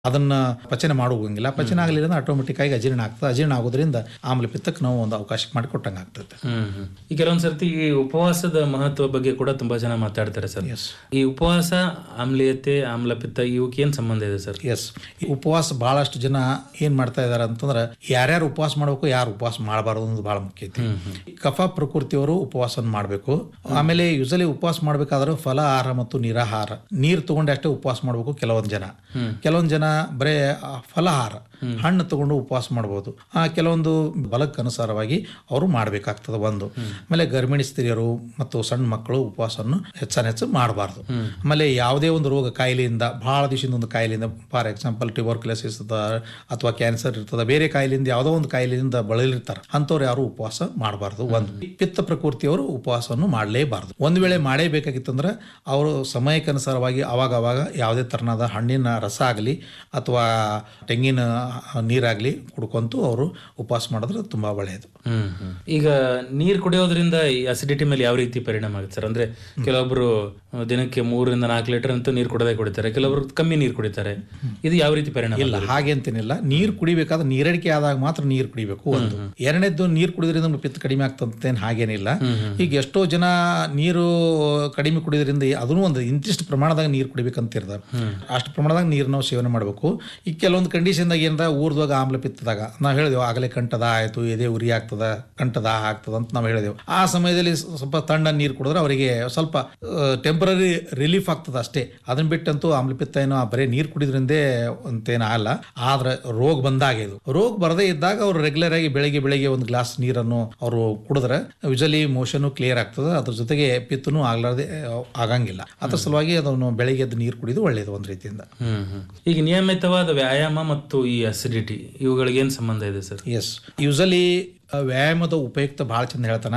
ಅದನ್ನ ಪಚನ ಮಾಡೋಂಗಿಲ್ಲ ಪಚನ ಆಗಲಿಲ್ಲ ಅಂದ್ರೆ ಆಟೋಮೆಟಿಕ್ ಆಗಿ ಅಜೀರ್ಣ ಆಗ್ತದೆ ಅಜೀರ್ಣ ಆಗೋದ್ರಿಂದ ಆಮ್ಲ ಪಿತ್ತಕ್ಕೆ ನಾವು ಒಂದು ಅವಕಾಶ ಮಾಡಿಕೊಟ್ಟಂಗೆ ಆಗ್ತದೆ ಹ್ಮ್ ಹ್ಮ್. ಈ ಕೆಲವೊಂದ್ ಸರ್ತಿ ಈ ಉಪವಾಸದ ಮಹತ್ವ ಬಗ್ಗೆ ಕೂಡ ತುಂಬಾ ಜನ ಮಾತಾಡ್ತಾರೆ ಸರ್ ಎಸ್ ಈ ಉಪವಾಸ ಆಮ್ಲೀಯತೆ ಆಮ್ಲಪಿತ್ತ ಇವಕ್ಕೆ ಏನ್ ಸಂಬಂಧ ಇದೆ ಸರ್ ಎಸ್ ಈ ಉಪವಾಸ ಬಹಳಷ್ಟು ಜನ ಏನ್ ಮಾಡ್ತಾ ಇದಾರೆ ಅಂತಂದ್ರೆ ಯಾರ್ಯಾರು ಉಪವಾಸ ಮಾಡ್ಬೇಕು ಯಾರು ಉಪವಾಸ ಮಾಡಬಾರದು ಅನ್ನೋದು ಬಹಳ ಮುಖ್ಯ ಐತಿ ಕಫ ಪ್ರಕೃತಿಯವರು ಉಪವಾಸ ಮಾಡಬೇಕು ಆಮೇಲೆ ಯೂಸಲಿ ಉಪವಾಸ ಮಾಡ್ಬೇಕಾದ್ರೆ ಫಲ ಆಹಾರ ಮತ್ತು ನಿರಾಹಾರ ನೀರು ತಗೊಂಡು ಅಷ್ಟೇ ಉಪವಾಸ ಮಾಡ್ಬೇಕು ಕೆಲವೊಂದು ಜನ ಕೆಲವೊಂದು ಜನ ಬರೇ ಆ, ಫಲಾಹಾರ ಹಣ್ಣು ತಗೊಂಡು ಉಪವಾಸ ಮಾಡ್ಬೋದು ಆ ಕೆಲವೊಂದು ಬಲಕ್ಕೆ ಅನುಸಾರವಾಗಿ ಅವರು ಮಾಡಬೇಕಾಗ್ತದೆ ಒಂದು ಆಮೇಲೆ ಗರ್ಭಿಣಿ ಸ್ತ್ರೀಯರು ಮತ್ತು ಸಣ್ಣ ಮಕ್ಕಳು ಉಪವಾಸವನ್ನು ಹೆಚ್ಚಾನ ಹೆಚ್ಚು ಮಾಡಬಾರ್ದು ಆಮೇಲೆ ಯಾವುದೇ ಒಂದು ರೋಗ ಕಾಯಿಲೆಯಿಂದ ಬಹಳ ದಿವಸದಿಂದ ಒಂದು ಕಾಯಿಲೆಯಿಂದ ಫಾರ್ ಎಕ್ಸಾಂಪಲ್ ಟ್ಯೂಬರ್ಕ್ಯುಲೋಸಿಸ್ ಅಥವಾ ಕ್ಯಾನ್ಸರ್ ಇರ್ತದೆ ಬೇರೆ ಕಾಯಿಲೆಯಿಂದ ಯಾವುದೋ ಒಂದು ಕಾಯಿಲೆಯಿಂದ ಬಳಲಿರ್ತಾರೆ ಅಂಥವ್ರು ಯಾರು ಉಪವಾಸ ಮಾಡಬಾರ್ದು ಒಂದು ಪಿತ್ತ ಪ್ರಕೃತಿಯವರು ಉಪವಾಸವನ್ನು ಮಾಡಲೇಬಾರ್ದು ಒಂದು ವೇಳೆ ಮಾಡಲೇಬೇಕಾಗಿತ್ತಂದ್ರೆ ಅವರು ಸಮಯಕ್ಕನುಸಾರವಾಗಿ ಅವಾಗ ಅವಾಗ ಯಾವುದೇ ತರನಾದ ಹಣ್ಣಿನ ರಸ ಆಗಲಿ ಅಥವಾ ತೆಂಗಿನ ನೀರಾಗಲಿ ಕುಡ್ಕೊಂತು ಅವರು ಉಪವಾಸ ಮಾಡಿದ್ರೆ ತುಂಬ ಒಳ್ಳೆಯದು ಹ್ಮ್ ಹ್ಮ್. ಈಗ ನೀರ್ ಕುಡಿಯೋದ್ರಿಂದ ಈ ಅಸಿಡಿಟಿ ಮೇಲೆ ಯಾವ ರೀತಿ ಪರಿಣಾಮ ಆಗುತ್ತೆ ಸರ್ ಅಂದ್ರೆ ಕೆಲವೊಬ್ರು ಅಹ್, ದಿನಕ್ಕೆ ಮೂರರಿಂದ ನಾಲ್ಕು ಲೀಟರ್ ಅಂತೂ ನೀರು ಕುಡದೇ ಕುಡಿತಾರೆ ಕೆಲವೊಬ್ರು ಕಮ್ಮಿ ನೀರು ಕುಡಿತಾರೆ ಇದು ಯಾವ ರೀತಿ ಪರಿಣಾಮ ಇಲ್ಲ ಹಾಗೆ ಅಂತೇನಿಲ್ಲ ನೀರು ಕುಡಿಬೇಕಾದ್ರೆ ನೀರಡಿಕೆ ಆದಾಗ ಮಾತ್ರ ನೀರು ಕುಡಿಬೇಕು ಒಂದು ಎರಡನೇದ್ದು ನೀರು ಕುಡಿದ್ರಿಂದ ನಮ್ಗೆ ಪಿತ್ತ ಕಡಿಮೆ ಆಗ್ತಂತೇನು ಹಾಗೇನಿಲ್ಲ ಈಗ ಎಷ್ಟೋ ಜನ ನೀರು ಕಡಿಮೆ ಕುಡಿಯೋದ್ರಿಂದ ಅದನ್ನು ಒಂದು ಇಂತಿಷ್ಟು ಪ್ರಮಾಣದಾಗ ನೀರು ಕುಡಿಬೇಕಂತ ಇರ್ತಾರೆ ಅಷ್ಟು ಪ್ರಮಾಣದಾಗ ನೀರು ನಾವು ಸೇವನೆ ಮಾಡಬೇಕು ಈಗ ಕೆಲವೊಂದು ಕಂಡೀಷನ್ದಾಗ ಏನದ ಊರ್ದಾಗ ಆಮ್ಲ ಪಿತ್ತದಾಗ ನಾವು ಹೇಳಿದೆವು ಆಗಲೇ ಕಂಠದ ಆಯಿತು ಎದೆ ಉರಿ ಆಗ್ತದ ಕಂಠದ ಆಗ್ತದ ಅಂತ ನಾವು ಹೇಳಿದೆವು ಆ ಸಮಯದಲ್ಲಿ ಸ್ವಲ್ಪ ತಣ್ಣ ನೀರು ಕುಡಿದ್ರೆ ಅವರಿಗೆ ಸ್ವಲ್ಪ ಟೆಂಪರರಿ ರಿಲೀಫ್ ಆಗ್ತದೆ ಅಷ್ಟೇ ಅದನ್ನ ಬಿಟ್ಟಂತೂ ಆಮ್ಲಪಿತ್ತ ಏನೋ ಬರೀ ನೀರು ಕುಡಿದ್ರಿಂದೇ ಅಂತೇನು ಆಗಲ್ಲ ಆದ್ರೆ ರೋಗ ಬಂದಾಗ ಇದು ರೋಗ ಬರದೇ ಇದ್ದಾಗ ಅವ್ರು ರೆಗ್ಯುಲರ್ ಆಗಿ ಬೆಳಿಗ್ಗೆ ಬೆಳಿಗ್ಗೆ ಒಂದು ಗ್ಲಾಸ್ ನೀರನ್ನು ಅವರು ಕುಡಿದ್ರೆ ಯೂಶಲಿ ಮೋಷನ್ ಕ್ಲಿಯರ್ ಆಗ್ತದೆ ಅದ್ರ ಜೊತೆಗೆ ಪಿತ್ತನು ಆಗ್ಲಾರ್ದೆ ಆ, ಆಗಂಗಿಲ್ಲ ಅದ್ರ ಸಲುವಾಗಿ ಅದನ್ನು ಬೆಳಿಗ್ಗೆ ಎದ್ದು ನೀರು ಕುಡಿದು ಒಳ್ಳೇದು ಒಂದು ರೀತಿಯಿಂದ ಹ್ಮ್ ಹ್ಮ್. ಈಗ ನಿಯಮಿತವಾದ ವ್ಯಾಯಾಮ ಮತ್ತು ಈ ಅಸಿಡಿಟಿ ಇವುಗಳಿಗೆ ಏನ್ ಸಂಬಂಧ ಇದೆ ಸರ್ ಎಸ್ ಯೂಸಲಿ ವ್ಯಾಯಾಮದ ಉಪಯುಕ್ತ ಬಹಳ ಚಂದ ಹೇಳ್ತಾನ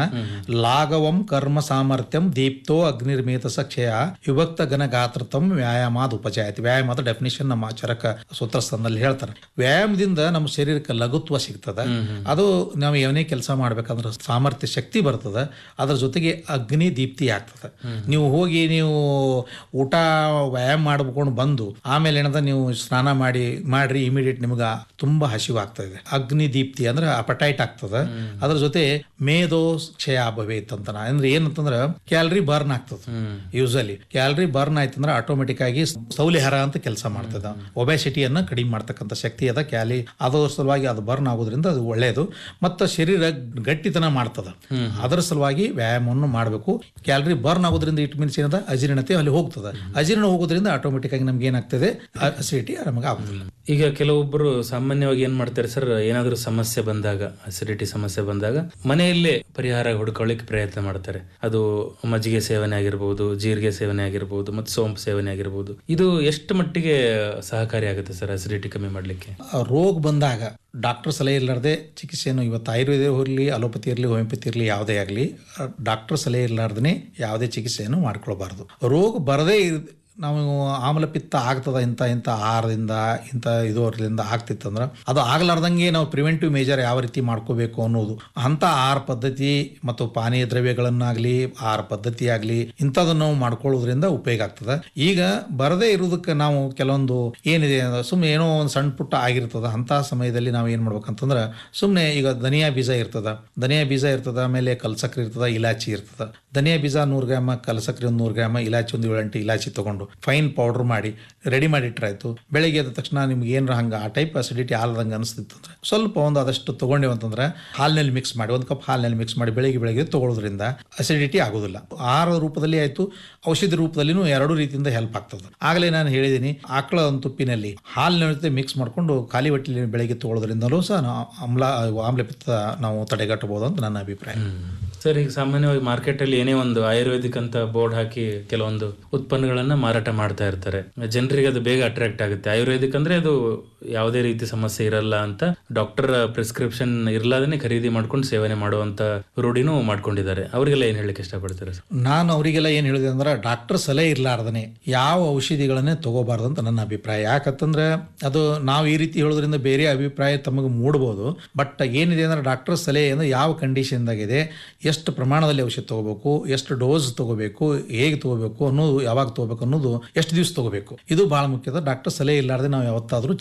ಲಾಘವಂ ಕರ್ಮ ಸಾಮರ್ಥ್ಯಂ ದೀಪ್ತೋ ಅಗ್ನಿರ್ಮೇತ ಸಕ್ಷಯ ವಿಭಕ್ತ ಘನ ಗಾತ್ರತಂ ವ್ಯಾಯಾಮಾದ ಉಪಜಾಯತಿ ವ್ಯಾಯಾಮದ ಡೆಫಿನಿಷನ್ ನಮ್ಮ ಚರಕ ಸೂತ್ರಸ್ಥಾನದಲ್ಲಿ ಹೇಳ್ತಾರೆ ವ್ಯಾಯಾಮದಿಂದ ನಮ್ಮ ಶರೀರಕ್ಕೆ ಲಘುತ್ವ ಸಿಗ್ತದೆ ಅದು ನಾವು ಏನೇ ಕೆಲಸ ಮಾಡ್ಬೇಕಂದ್ರೆ ಸಾಮರ್ಥ್ಯ ಶಕ್ತಿ ಬರ್ತದೆ ಅದ್ರ ಜೊತೆಗೆ ಅಗ್ನಿ ದೀಪ್ತಿ ಆಗ್ತದೆ ನೀವು ಹೋಗಿ ನೀವು ಊಟ ವ್ಯಾಯಾಮ ಮಾಡ್ಕೊಂಡು ಬಂದು ಆಮೇಲೆ ಏನದ ನೀವು ಸ್ನಾನ ಮಾಡಿ ಮಾಡ್ರಿ ಇಮಿಡಿಯೇಟ್ ನಿಮ್ಗೆ ತುಂಬಾ ಹಸಿವು ಆಗ್ತಾ ಇದೆ ಅಗ್ನಿ ದೀಪ್ತಿ ಅಂದ್ರೆ ಅಪಟೈಟ್ ಆಗ್ತದೆ ಅದ್ರ ಜೊತೆ ಮೇಧೋ ಕ್ಷಯ ಭವೇತ್ ಅಂತ ಅಂದ್ರೆ ಏನಂತಂದ್ರೆ ಕ್ಯಾಲರಿ ಬರ್ನ್ ಆಗ್ತದೆ ಯೂಸಲಿ ಕ್ಯಾಲರಿ ಬರ್ನ್ ಆಯ್ತಂದ್ರೆ ಆಟೋಮೆಟಿಕ್ ಆಗಿ ಸೌಲಿಹಾರ ಅಂತ ಕೆಲಸ ಮಾಡ್ತದ ಒಬೆಸಿಟಿಯನ್ನ ಕಡಿಮೆ ಮಾಡ್ತಕ್ಕಂಥ ಶಕ್ತಿ ಅದ ಕ್ಯಾಲಿ ಅದರ ಸಲುವಾಗಿ ಅದು ಬರ್ನ್ ಆಗೋದ್ರಿಂದ ಅದು ಒಳ್ಳೆಯದು ಮತ್ತು ಶರೀರ ಗಟ್ಟಿತನ ಮಾಡ್ತದ ಅದರ ಸಲುವಾಗಿ ವ್ಯಾಯಾಮವನ್ನು ಮಾಡಬೇಕು ಕ್ಯಾಲರಿ ಬರ್ನ್ ಆಗೋದ್ರಿಂದ ಇಟ್ ಮೀನ್ಸ್ ಏನದ ಅಜೀರ್ಣತೆ ಅಲ್ಲಿ ಹೋಗ್ತದೆ ಅಜೀರ್ಣ ಹೋಗೋದ್ರಿಂದ ಆಟೋಮೆಟಿಕ್ ಆಗಿ ನಮ್ಗೆ ಏನಾಗ್ತದೆ ಅಸಿಡಿಟಿ ನಮಗೆ ಆಗುದಿಲ್ಲ ಈಗ ಕೆಲವೊಬ್ಬರು ಸಾಮಾನ್ಯವಾಗಿ ಏನ್ ಮಾಡ್ತಾರೆ ಸರ್ ಏನಾದ್ರೂ ಸಮಸ್ಯೆ ಬಂದಾಗ ಅಸಿಡಿಟಿ ಸಮಸ್ಯೆ ಬಂದಾಗ ಮನೆಯಲ್ಲೇ ಪರಿಹಾರ ಹುಡ್ಕೊಳ್ಳಿಕ್ಕೆ ಪ್ರಯತ್ನ ಮಾಡ್ತಾರೆ ಅದು ಮಜ್ಜಿಗೆ ಸೇವನೆ ಆಗಿರ್ಬೋದು ಜೀರಿಗೆ ಸೇವನೆ ಆಗಿರ್ಬೋದು ಮತ್ತು ಸೋಂಪು ಸೇವನೆ ಆಗಿರ್ಬೋದು ಇದು ಎಷ್ಟು ಮಟ್ಟಿಗೆ ಸಹಕಾರಿ ಆಗುತ್ತೆ ಸರ್ ಅಸಿಡಿಟಿ ಕಮ್ಮಿ ಮಾಡ್ಲಿಕ್ಕೆ ಆ ರೋಗ ಬಂದಾಗ ಡಾಕ್ಟರ್ ಸಲಹೆ ಇರಲಾರ್ದೆ ಚಿಕಿತ್ಸೆಯನ್ನು ಇವತ್ತು ಆಯುರ್ವೇದ ಇರಲಿ ಅಲೋಪತಿ ಇರಲಿ ಹೋಮಿಯೋಪತಿ ಇರಲಿ ಯಾವುದೇ ಆಗಲಿ ಡಾಕ್ಟರ್ ಸಲಹೆ ಇರಲಾರ್ದೇ ಯಾವುದೇ ಚಿಕಿತ್ಸೆಯನ್ನು ಮಾಡ್ಕೊಳ್ಬಾರ್ದು ರೋಗ ಬರದೇ ಇರ್- ನಾವು ಆಮ್ಲಪಿತ್ತ ಆಗ್ತದ ಇಂಥ ಇಂಥ ಆಹಾರದಿಂದ ಇಂಥ ಇದರಿಂದ ಆಗ್ತಿತ್ತಂದ್ರೆ ಅದು ಆಗ್ಲಾರ್ದಂಗೆ ನಾವು ಪ್ರಿವೆಂಟಿವ್ ಮೇಜರ್ ಯಾವ ರೀತಿ ಮಾಡ್ಕೋಬೇಕು ಅನ್ನೋದು ಅಂಥ ಆಹಾರ ಪದ್ಧತಿ ಮತ್ತು ಪಾನೀಯ ದ್ರವ್ಯಗಳನ್ನಾಗಲಿ ಆಹಾರ ಪದ್ಧತಿ ಆಗಲಿ ಇಂಥದನ್ನು ನಾವು ಮಾಡ್ಕೊಳ್ಳೋದ್ರಿಂದ ಉಪಯೋಗ ಆಗ್ತದೆ ಈಗ ಬರದೇ ಇರೋದಕ್ಕೆ ನಾವು ಕೆಲವೊಂದು ಏನಿದೆ ಸುಮ್ಮನೆ ಏನೋ ಒಂದು ಸಣ್ಣ ಪುಟ್ಟ ಆಗಿರ್ತದ ಅಂಥ ಸಮಯದಲ್ಲಿ ನಾವು ಏನು ಮಾಡ್ಬೇಕಂತಂದ್ರೆ ಸುಮ್ಮನೆ ಈಗ ಧನಿಯಾ ಬೀಜ ಇರ್ತದ ಧನಿಯಾ ಬೀಜ ಇರ್ತದ ಆಮೇಲೆ ಕಲ್ಸಕ್ರೆ ಇರ್ತದ ಇಲಾಚಿ ಇರ್ತದ ಧನಿಯಾ ಬೀಜ ನೂರು ಗ್ರಾಮ ಕಲ್ಸಕ್ರೆ ಒಂದು ನೂರು ಗ್ರಾಮ ಇಲಾಚಿ ಒಂದು ಏಳೆಂಟು ಇಲಾಚಿ ತಗೊಂಡು ಫೈನ್ ಪೌಡರ್ ಮಾಡಿ ರೆಡಿ ಮಾಡಿ ಇಟ್ರಾಯ್ತು ಬೆಳಿಗ್ಗೆ ಎದ್ದ ತಕ್ಷಣ ನಿಮ್ಗೆ ಏನಾರ ಹಂಗೆ ಆ ಟೈಪ್ ಅಸಿಡಿಟಿ ಆಲ್ದಂಗೆ ಅನಿಸ್ತಿತ್ತು ಅಂದ್ರೆ ಸ್ವಲ್ಪ ಒಂದು ಅದಷ್ಟು ತಗೊಂಡೇವು ಅಂತಂದ್ರೆ ಹಾಲಿನಲ್ಲಿ ಮಿಕ್ಸ್ ಮಾಡಿ ಒಂದು ಕಪ್ ಹಾಲಿನಲ್ಲಿ ಮಿಕ್ಸ್ ಮಾಡಿ ಬೆಳಿಗ್ಗೆ ಬೆಳಿಗ್ಗೆ ತಗೊಳ್ಳೋದ್ರಿಂದ ಅಸಿಡಿಟಿ ಆಗೋದಿಲ್ಲ ಆಹಾರ ರೂಪದಲ್ಲಿ ಆಯಿತು ಔಷಧಿ ರೂಪದಲ್ಲಿನೂ ಎರಡೂ ರೀತಿಯಿಂದ ಹೆಲ್ಪ್ ಆಗ್ತದೆ ಆಗಲೇ ನಾನು ಹೇಳಿದ್ದೀನಿ ಆಕಳ ಒಂದು ತುಪ್ಪಿನಲ್ಲಿ ಹಾಲಿನ ಜೊತೆ ಮಿಕ್ಸ್ ಮಾಡಿಕೊಂಡು ಖಾಲಿ ಹೊಟ್ಟೆಲಿ ಬೆಳಿಗ್ಗೆ ತಗೊಳ್ಳೋದ್ರಿಂದಲೂ ಸಹ ನಾವು ಆಮ್ಲ ಆಮ್ಲಪಿತ್ತ ನಾವು ತಡೆಗಟ್ಟಬಹುದು ಅಂತ ನನ್ನ ಅಭಿಪ್ರಾಯ ಸರ್ ಈಗ ಸಾಮಾನ್ಯವಾಗಿ ಮಾರ್ಕೆಟ್ ಅಲ್ಲಿ ಏನೇ ಒಂದು ಆಯುರ್ವೇದಿಕ್ ಅಂತ ಬೋರ್ಡ್ ಹಾಕಿ ಕೆಲವೊಂದು ಉತ್ಪನ್ನಗಳನ್ನ ಮಾರಾಟ ಮಾಡ್ತಾ ಇರ್ತಾರೆ ಜನರಿಗೆ ಅದು ಬೇಗ ಅಟ್ರಾಕ್ಟ್ ಆಗುತ್ತೆ ಆಯುರ್ವೇದಿಕ್ ಅಂದ್ರೆ ಅದು ಯಾವುದೇ ರೀತಿ ಸಮಸ್ಯೆ ಇರಲ್ಲ ಅಂತ ಡಾಕ್ಟರ್ ಪ್ರಿಸ್ಕ್ರಿಪ್ಷನ್ ಇರ್ಲಾದನೆ ಖರೀದಿ ಮಾಡ್ಕೊಂಡು ಸೇವನೆ ಮಾಡುವಂತ ರೂಢಿನೂ ಮಾಡ್ಕೊಂಡಿದ್ದಾರೆ ಅವರಿಗೆಲ್ಲ ಏನ್ ಹೇಳಲಿಕ್ಕೆ ಇಷ್ಟಪಡ್ತಾರೆ ಸರ್ ನಾನು ಅವರಿಗೆಲ್ಲ ಏನು ಹೇಳಿದೆ ಅಂದ್ರೆ ಡಾಕ್ಟರ್ ಸಲಹೆ ಇರ್ಲಾರ್ದನೆ ಯಾವ ಔಷಧಿಗಳನ್ನೇ ತಗೋಬಾರ್ದು ಅಂತ ನನ್ನ ಅಭಿಪ್ರಾಯ ಯಾಕಂತಂದ್ರೆ ಅದು ನಾವು ಈ ರೀತಿ ಹೇಳೋದ್ರಿಂದ ಬೇರೆ ಅಭಿಪ್ರಾಯ ತಮಗೆ ಮೂಡ್ಬೋದು ಬಟ್ ಏನಿದೆ ಅಂದ್ರೆ ಡಾಕ್ಟರ್ ಸಲಹೆ ಅಂದ್ರೆ ಯಾವ ಕಂಡೀಷನ್ದಾಗಿದೆ ಎಷ್ಟು ಪ್ರಮಾಣದಲ್ಲಿ ಔಷಧ ತಗೋಬೇಕು ಎಷ್ಟು ಡೋಸ್ ತಗೋಬೇಕು ಹೇಗೆ ತಗೋಬೇಕು ಅನ್ನೋದು ಯಾವಾಗ ತಗೋಬೇಕು ಅನ್ನೋದು ಎಷ್ಟು ದಿವಸ ತಗೋಬೇಕು ಇದು ಬಹಳ ಮುಖ್ಯದ ಡಾಕ್ಟರ್ ಸಲಹೆ ಇಲ್ಲಾರ್ದೆ ನಾವು ಯಾವತ್ತಾದ್ರೂ